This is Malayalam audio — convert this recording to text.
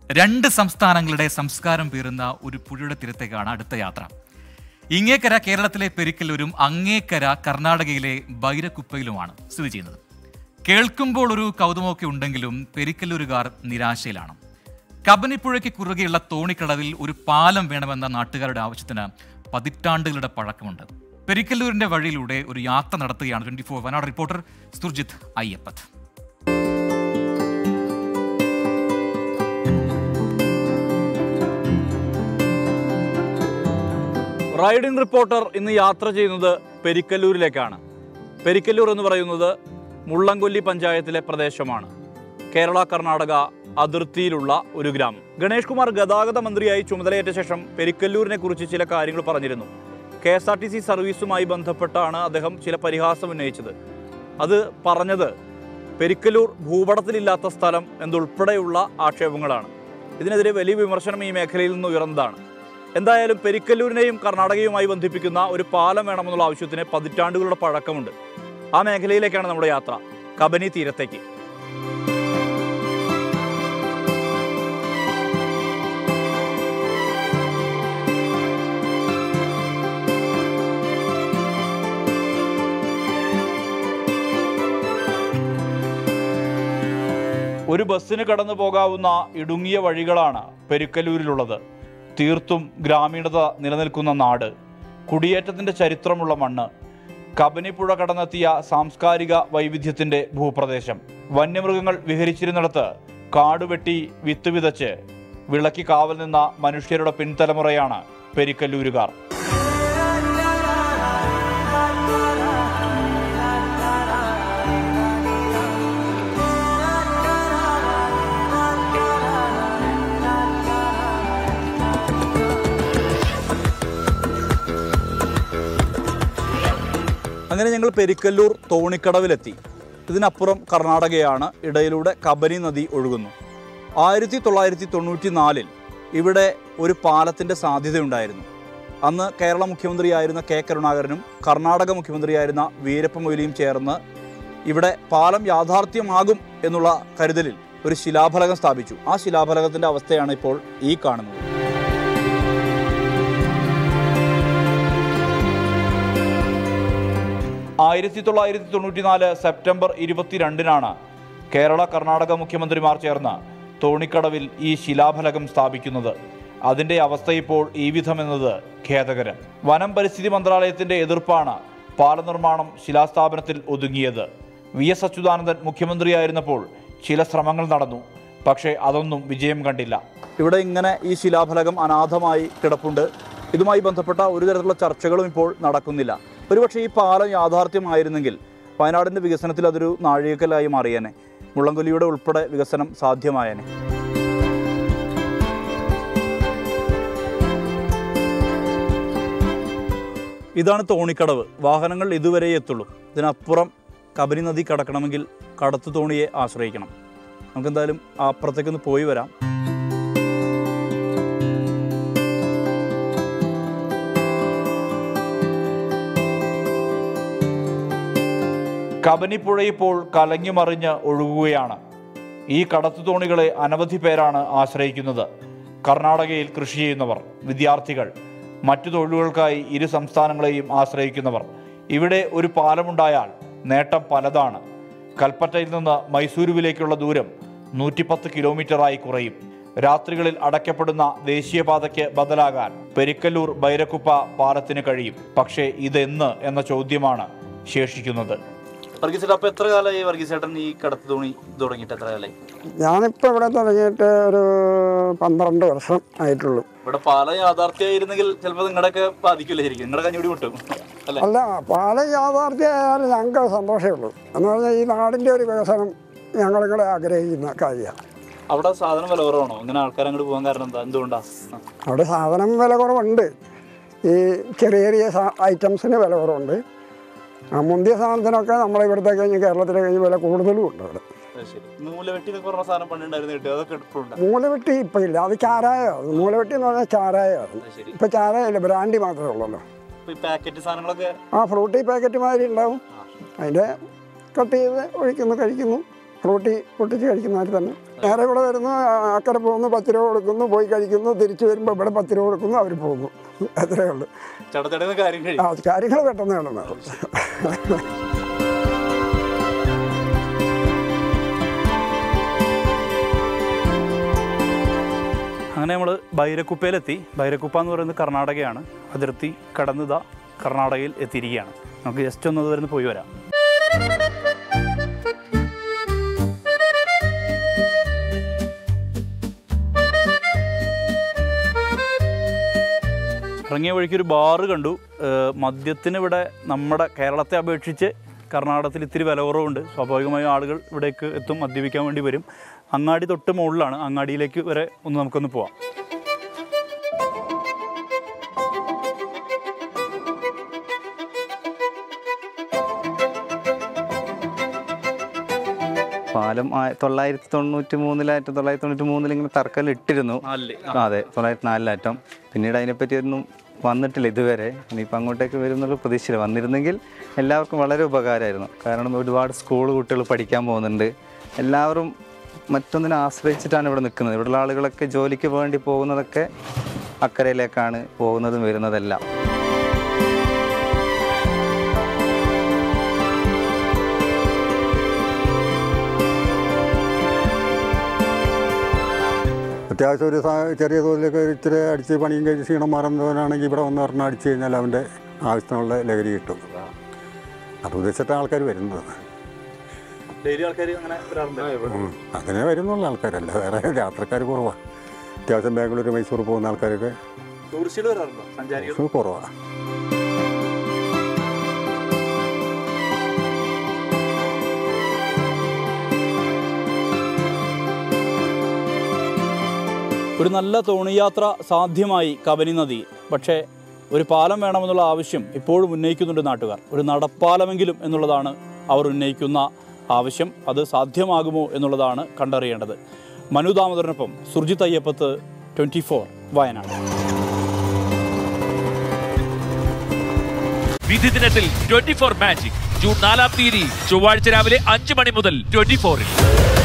രണ്ട് സംസ്ഥാനങ്ങളുടെ സംസ്കാരം പേറുന്ന ഒരു പുഴയുടെ തീരത്തേക്കാണ് അടുത്ത യാത്ര ഇങ്ങേക്കര കേരളത്തിലെ പെരിക്കല്ലൂരും അങ്ങേക്കര കർണാടകയിലെ ബൈരക്കുപ്പയിലുമാണ് സ്ഥിതി ചെയ്യുന്നത് കേൾക്കുമ്പോൾ ഒരു കൗതുകമൊക്കെ ഉണ്ടെങ്കിലും പെരിക്കല്ലൂരുകാർ നിരാശയിലാണ് കബനിപ്പുഴയ്ക്ക് കുറുകെയുള്ള തോണിക്കടവിൽ ഒരു പാലം വേണമെന്ന നാട്ടുകാരുടെ ആവശ്യത്തിന് പതിറ്റാണ്ടുകളുടെ പഴക്കമുണ്ട് പെരിക്കല്ലൂരിന്റെ വഴിയിലൂടെ ഒരു യാത്ര നടത്തുകയാണ് twenty four Wayanad reporter Surjith Ayyappath riding reporter ഇന്ന് യാത്ര ചെയ്യുന്നത് പെരിക്കല്ലൂരിലേക്കാണ് പെരിക്കല്ലൂർ എന്ന് പറയുന്നത് മുള്ളംകൊല്ലി പഞ്ചായത്തിലെ പ്രദേശമാണ് കേരള കർണാടക അതിർത്തിയിലുള്ള ഒരു ഗ്രാമം ഗണേഷ് കുമാർ ഗതാഗത മന്ത്രിയായി ചുമതലയേറ്റ ശേഷം പെരിക്കല്ലൂരിനെ കുറിച്ച് ചില കാര്യങ്ങൾ പറഞ്ഞിരുന്നു K S R T C സർവീസുമായി ബന്ധപ്പെട്ടാണ് അദ്ദേഹം ചില പരിഹാസം ഉന്നയിച്ചത് അത് പറഞ്ഞത് പെരിക്കല്ലൂർ ഭൂപടത്തിലില്ലാത്ത സ്ഥലം എന്നുൾപ്പെടെയുള്ള ആക്ഷേപങ്ങളാണ് ഇതിനെതിരെ വലിയ വിമർശനം ഈ മേഖലയിൽ നിന്ന് ഉയർന്നതാണ് എന്തായാലും പെരിക്കല്ലൂരിനെയും കർണാടകയുമായി ബന്ധിപ്പിക്കുന്ന ഒരു പാലം വേണമെന്നുള്ള ആവശ്യത്തിന് പതിറ്റാണ്ടുകളുടെ പഴക്കമുണ്ട് ആ മേഖലയിലേക്കാണ് നമ്മുടെ യാത്ര കബനി തീരത്തേക്ക് ഒരു ബസ്സിന് കടന്നു പോകാവുന്ന ഇടുങ്ങിയ വഴികളാണ് പെരുക്കല്ലൂരിലുള്ളത് തീർത്തും ഗ്രാമീണത നിലനിൽക്കുന്ന നാട് കുടിയേറ്റത്തിന്റെ ചരിത്രമുള്ള മണ്ണ് കബനിപ്പുഴ കടന്നെത്തിയ സാംസ്കാരിക വൈവിധ്യത്തിന്റെ ഭൂപ്രദേശം വന്യമൃഗങ്ങൾ വിഹരിച്ചിരുന്നിടത്ത് കാടുവെട്ടി വിത്ത് വിതച്ച് വിളക്കി കാവൽ നിന്ന മനുഷ്യരുടെ പിൻതലമുറയാണ് പെരിക്കല്ലൂരുകാർ അങ്ങനെ ഞങ്ങൾ പെരിക്കല്ലൂർ തോണിക്കടവിലെത്തി ഇതിനപ്പുറം കർണാടകയാണ് ഇടയിലൂടെ കബനി നദി ഒഴുകുന്നു ആയിരത്തി തൊള്ളായിരത്തി തൊണ്ണൂറ്റി നാലിൽ ഇവിടെ ഒരു പാലത്തിൻ്റെ സാധ്യതയുണ്ടായിരുന്നു അന്ന് കേരള മുഖ്യമന്ത്രിയായിരുന്ന കെ കരുണാകരനും കർണാടക മുഖ്യമന്ത്രിയായിരുന്ന വീരപ്പ മൊയ്ലിയും ചേർന്ന് ഇവിടെ പാലം യാഥാർത്ഥ്യമാകും എന്നുള്ള കരുതലിൽ ഒരു ശിലാഫലകം സ്ഥാപിച്ചു ആ ശിലാഫലകത്തിൻ്റെ അവസ്ഥയാണ് ഇപ്പോൾ ഈ കാണുന്നത് ആയിരത്തി തൊള്ളായിരത്തി തൊണ്ണൂറ്റിനാല് സെപ്റ്റംബർ ഇരുപത്തിരണ്ടിനാണ് കേരള കർണാടക മുഖ്യമന്ത്രിമാർ ചേർന്ന് തോണിക്കടവിൽ ഈ ശിലാഫലകം സ്ഥാപിക്കുന്നത് അതിൻ്റെ അവസ്ഥ ഇപ്പോൾ ഈ വിധമെന്നത് ഖേദകരം വനം പരിസ്ഥിതി മന്ത്രാലയത്തിൻ്റെ എതിർപ്പാണ് പാലനിർമ്മാണം ശിലാസ്ഥാപനത്തിൽ ഒതുങ്ങിയത് വി എസ് അച്യുതാനന്ദൻ മുഖ്യമന്ത്രിയായിരുന്നപ്പോൾ ചില ശ്രമങ്ങൾ നടന്നു പക്ഷേ അതൊന്നും വിജയം കണ്ടില്ല ഇവിടെ ഇങ്ങനെ ഈ ശിലാഫലകം അനാഥമായി കിടപ്പുണ്ട് ഇതുമായി ബന്ധപ്പെട്ട ഒരു തരത്തിലുള്ള ചർച്ചകളും ഇപ്പോൾ നടക്കുന്നില്ല ഒരുപക്ഷെ ഈ പാലം യാഥാർത്ഥ്യമായിരുന്നെങ്കിൽ വയനാടിൻ്റെ വികസനത്തിൽ അതൊരു നാഴികക്കല്ലായി മാറിയേനെ മുള്ളംകൊല്ലിയുടെ ഉൾപ്പെടെ വികസനം സാധ്യമായേനെ ഇതാണ് തോണിക്കടവ് വാഹനങ്ങൾ ഇതുവരെ എത്തുള്ളൂ ഇതിനപ്പുറം കബനി നദി കടക്കണമെങ്കിൽ കടത്തു തോണിയെ ആശ്രയിക്കണം നമുക്കെന്തായാലും അപ്പുറത്തേക്കൊന്ന് പോയി വരാം കബനിപ്പുഴ ഇപ്പോൾ കലങ്ങിമറിഞ്ഞ് ഒഴുകുകയാണ് ഈ കടത്തുതോണികളെ അനവധി പേരാണ് ആശ്രയിക്കുന്നത് കർണാടകയിൽ കൃഷി ചെയ്യുന്നവർ വിദ്യാർത്ഥികൾ മറ്റു തൊഴിലുകൾക്കായി ഇരു സംസ്ഥാനങ്ങളെയും ആശ്രയിക്കുന്നവർ ഇവിടെ ഒരു പാലമുണ്ടായാൽ നേട്ടം പലതാണ് കൽപ്പറ്റയിൽ നിന്ന് മൈസൂരുവിലേക്കുള്ള ദൂരം നൂറ്റിപ്പത്ത് കിലോമീറ്ററായി കുറയും രാത്രികളിൽ അടയ്ക്കപ്പെടുന്ന ദേശീയപാതയ്ക്ക് ബദലാകാൻ പെരിക്കല്ലൂർ ബൈരക്കുപ്പ പാലത്തിന് കഴിയും പക്ഷേ ഇതെന്ന് എന്ന ചോദ്യമാണ് ശേഷിക്കുന്നത് വർഗീസേട്ടാ അപ്പൊ എത്ര കാലമായി വർഗീസേട്ടൻ ഈ കടത്ത് തോണി തുടങ്ങിയിട്ട് എത്ര കാലമായി ഞാനിപ്പോൾ ഇവിടെ തുടങ്ങിയിട്ട് ഒരു പന്ത്രണ്ട് വർഷം ആയിട്ടുള്ളൂ ഇവിടെ പാലം യാഥാർത്ഥ്യമായിരുന്നെങ്കിൽ ചിലപ്പോൾ നിങ്ങളുടെയൊക്കെ ബാധിക്കില്ല ശരിക്കും നിങ്ങളുടെ കഞ്ഞൂടി മുട്ടും അല്ലെ അല്ല പാലം യാഥാർത്ഥ്യമായാലും ഞങ്ങൾക്ക് സന്തോഷമേ ഉള്ളൂ എന്ന് പറഞ്ഞാൽ ഈ നാടിൻ്റെ ഒരു വികസനം ഞങ്ങളിവിടെ ആഗ്രഹിക്കുന്ന കാര്യമാണ് അവിടെ സാധനം വില കുറവാണോ ഇങ്ങനെ ആൾക്കാർ അങ്ങോട്ട് പോകാൻ കാരണം എന്താ എന്തുകൊണ്ടാ ആ. അവിടെ സാധനം വില കുറവുണ്ട് ഈ ചെറിയ ചെറിയ സാ- ഐറ്റംസിന് വില കുറവുണ്ട് ആ മുന്തിയ സാധനത്തിനൊക്കെ നമ്മളെ ഇവിടുത്തെ കഴിഞ്ഞ് കേരളത്തിലെ കഴിഞ്ഞ് വില കൂടുതലും ഉണ്ട് അവിടെ അത് ശരി നൂലവെട്ടി എന്നൊക്കെ പറഞ്ഞ സാധനം പണ്ടുണ്ടായിരുന്നു കിട്ടും അതൊക്കെ ഇപ്പോഴുണ്ട് മൂലവെട്ടി ഇപ്പം ഇല്ല അത് ചാരായമാണ് മൂലവെട്ടി എന്ന് പറഞ്ഞാൽ ചാരായമാണ് അത് ശരി ഇപ്പം ചാരായല്ല ബ്രാൻഡി മാത്രമേ ഉള്ളല്ലോ ഇപ്പൊ ഈ പാക്കറ്റ് സാധനങ്ങളൊക്കെ ആ ഫ്രൂട്ടി പാക്കറ്റ് മാതിരി ഉണ്ടാവും അതിൻ്റെ കട്ട് ചെയ്ത് ഒഴിക്കുന്നു കഴിക്കുന്നു ഫ്രൂട്ടി പൊട്ടിച്ച് കഴിക്കുന്ന മാതിരി തന്നെ അത് നേരെ ഇവിടെ വരുന്നു ആ, അക്കരെ പോകുന്നു പത്ത് രൂപ കൊടുക്കുന്നു പോയി കഴിക്കുന്നു തിരിച്ചു വരുമ്പോൾ ഇവിടെ പത്ത് രൂപ കൊടുക്കുന്നു അവർ പോകുന്നു അത്രേ ഉള്ളൂ ചടച്ചടന്ന് കാര്യം കഴിയും ആ കാര്യങ്ങൾ പെട്ടെന്ന് നടന്നു അങ്ങനെ നമ്മൾ ബൈരക്കുപ്പയിലെത്തി ബൈരക്കുപ്പ എന്ന് പറയുന്നത് കർണാടകയാണ് അതിർത്തി കടന്നുത കർണാടകയിൽ എത്തിയിരിക്കുകയാണ് നമുക്ക് ജസ്റ്റ് ഒന്ന് വരുന്ന പോയി വരാം ഇറങ്ങിയ വഴിക്ക് ഒരു ബാറ് കണ്ടു ഏഹ് മദ്യത്തിന് ഇവിടെ നമ്മുടെ കേരളത്തെ അപേക്ഷിച്ച് കർണാടകത്തിൽ ഇത്തിരി വില കുറവുണ്ട് സ്വാഭാവികമായും ആളുകൾ ഇവിടേക്ക് എത്തും മദ്യപിക്കാൻ വേണ്ടി വരും അങ്ങാടി തൊട്ട് മുകളിലാണ് അങ്ങാടിയിലേക്ക് വരെ ഒന്ന് നമുക്കൊന്ന് പോവാം പാലം ആ- തൊള്ളായിരത്തി തൊണ്ണൂറ്റി മൂന്നിലായിരത്തി തൊള്ളായിരത്തി തൊണ്ണൂറ്റി മൂന്നിൽ ഇങ്ങനെ തർക്കൽ ഇട്ടിരുന്നു ആ, അതെ തൊള്ളായിരത്തി നാലിലാറ്റം പിന്നീട് അതിനെപ്പറ്റി ഒന്നും വന്നിട്ടില്ല ഇതുവരെ ഇനിയിപ്പോൾ അങ്ങോട്ടേക്ക് വരും എന്നുള്ള പ്രതീക്ഷയില്ല വന്നിരുന്നെങ്കിൽ എല്ലാവർക്കും വളരെ ഉപകാരമായിരുന്നു കാരണം ഒരുപാട് സ്കൂൾ കുട്ടികൾ പഠിക്കാൻ പോകുന്നുണ്ട് എല്ലാവരും മറ്റൊന്നിനെ ആശ്രയിച്ചിട്ടാണ് ഇവിടെ നിൽക്കുന്നത് ഇവിടെയുള്ള ആളുകളൊക്കെ ജോലിക്ക് വേണ്ടി പോകുന്നതൊക്കെ അക്കരയിലേക്കാണ് പോകുന്നതും വരുന്നതെല്ലാം അത്യാവശ്യം ഒരു സാ- ചെറിയ തോതിലൊക്കെ ഒരു ഇച്ചിരി അടിച്ച് പണിയും കഴിച്ച് ക്ഷീണം മാറുന്നവനാണെങ്കിൽ ഇവിടെ വന്ന് പറഞ്ഞാൽ അടിച്ച് കഴിഞ്ഞാൽ അവൻ്റെ ആവശ്യത്തിനുള്ള ലഹരി കിട്ടും അത് ഉദ്ദേശിച്ചിട്ട് ആൾക്കാർ വരുന്നത് ഡെയിലി ആൾക്കാർ അങ്ങനെ വരാറുണ്ട് ഉം. അതിനെ വരുന്നുള്ള ആൾക്കാരല്ല വേറെ യാത്രക്കാർ കുറവാണ് അത്യാവശ്യം ബാംഗ്ലൂർ മൈസൂർ പോകുന്ന ആൾക്കാരൊക്കെ ടൂറിസ്റ്റുകൾ വരാറുണ്ടോ സഞ്ചാരികൾ കുറവാണ് ഒരു നല്ല തോണിയാത്ര സാധ്യമായി കബനി നദി പക്ഷേ ഒരു പാലം വേണമെന്നുള്ള ആവശ്യം ഇപ്പോഴും ഉന്നയിക്കുന്നുണ്ട് നാട്ടുകാർ ഒരു നടപ്പാലമെങ്കിലും എന്നുള്ളതാണ് അവർ ഉന്നയിക്കുന്ന ആവശ്യം അത് സാധ്യമാകുമോ എന്നുള്ളതാണ് കണ്ടറിയേണ്ടത് മനു ദാമോദരനൊപ്പം സുർജിത് അയ്യപ്പത്ത് ട്വൻറ്റി ഫോർ വയനാട് വിധി ദിനത്തിൽ ട്വന്റി ഫോർ മാജിക് ജൂൺ നാലാം തീയതി ചൊവ്വാഴ്ച രാവിലെ അഞ്ച് മണി മുതൽ ട്വന്റി ഫോറിൽ